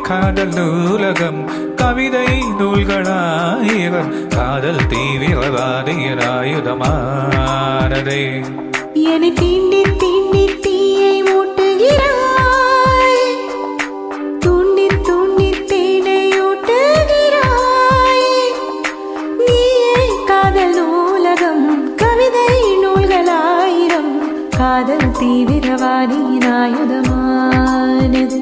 காதல் நூலகம் கவிதை நூல்களாயிரம் காதல் தீவிரவாதியின் ஆயுதமானதே என்னை தீண்டி தீண்டி தீயை மூட்டுகிறாய் தூண்டி தூண்டி தேனை ஊட்டுகிறாய் நீயே காதல் நூலகம் கவிதை நூல்களாயிரம் காதல் தீவிரவாதியின் ஆயுதமானது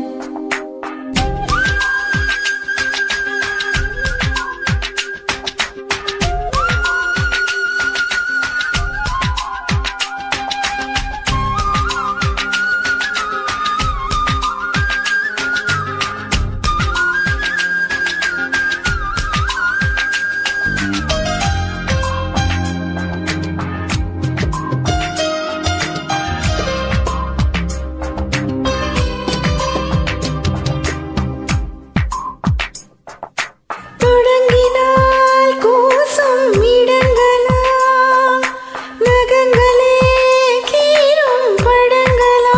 தொடங்கினால் கூசும் இடங்களா நகங்களே கீரும் படங்களா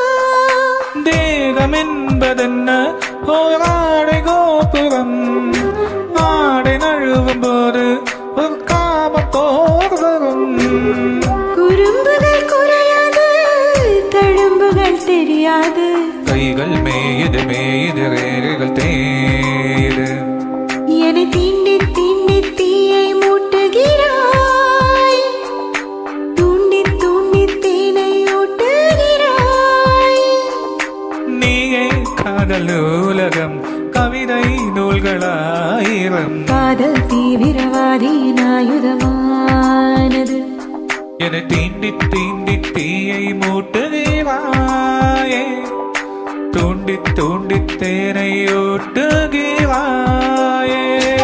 தேகம் என்பதென்ன ஓராடை கோபுரம் ஆடை நழுவும் போது ஒரு காமத்தோர் வரும் குறும்புகள் குறையாது தழும்புகள் தெரியாது கைகள் மேயுது மேயுது ரேகைகள் தேயுது என்னை தீண்டி தீண்டி தீயை மூட்டுகிறாய் தூண்டி தூண்டி தேனை ஊட்டுகிறாய் நீயே காதல் நூலகம் கவிதை நூல்களாயிரம் காதல் தீவிரவாதியின் ஆயுதமானது என தீண்டி தீண்டி தீயை மூட்டுகிறாயே தூண்டி தூண்டி தேனை ஊட்டுகிறாயே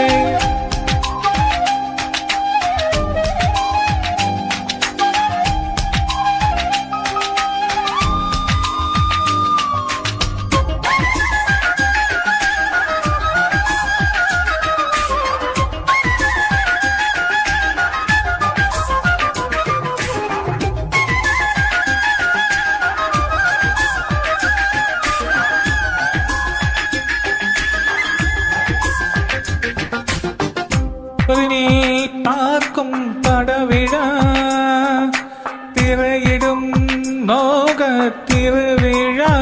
நீ பார்க்கும் படவிழா திரையிடும் நோக திருவிழா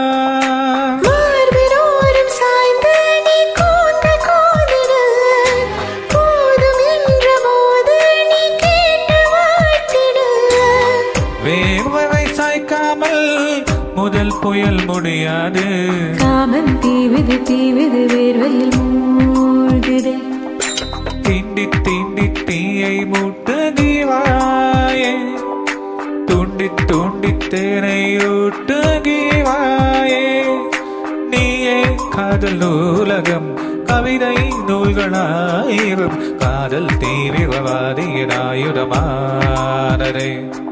மார்பினோரம் சாய்ந்து நீ கூந்த கோதிடு போதும் என்ற போது நீ கேட்டு வாழ்த்திடு வேர்வரை சாய்க்காமல் முதல் புயல் முடியாது காமன் தீவிது தீவிது வேர்வையில் மூழ்குது தீண்டி தீண்டி தீயை மூட்டுகிறாயே தூண்டி தூண்டி தேனை ஊட்டுகிறாயே நீயே காதல் நூலகம் கவிதை நூல்களாயிரும் காதல் தீவிரவாதியின் ஆயுதமானதே